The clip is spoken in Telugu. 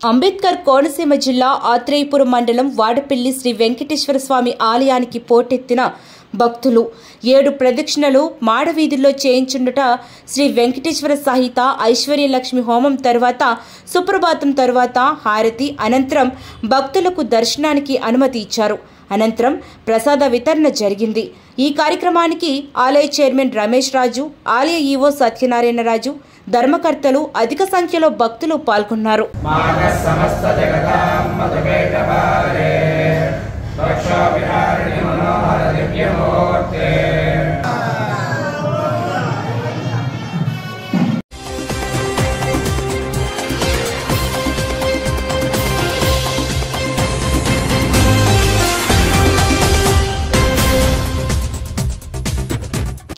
అంబేద్కర్ కోనసీమ జిల్లా ఆత్రేయపురం మండలం వాడపల్లి శ్రీ వెంకటేశ్వర స్వామి ఆలయానికి పోటెత్తిన భక్తులు ఏడు ప్రదక్షిణలు మాడవీధుల్లో చేయించుండట శ్రీ వెంకటేశ్వర సహిత ఐశ్వర్యలక్ష్మి హోమం తర్వాత సుప్రభాతం తర్వాత హారతి అనంతరం భక్తులకు దర్శనానికి అనుమతి ఇచ్చారు అనంతరం ప్రసాద వితరణ జరిగింది ఈ కార్యక్రమానికి ఆలయ చైర్మన్ రమేష్ రాజు ఆలయ ఈవో సత్యనారాయణరాజు ధర్మకర్తలు అధిక సంఖ్యలో భక్తులు పాల్గొన్నారు मानः समस्तजगतां मधुमेटपारे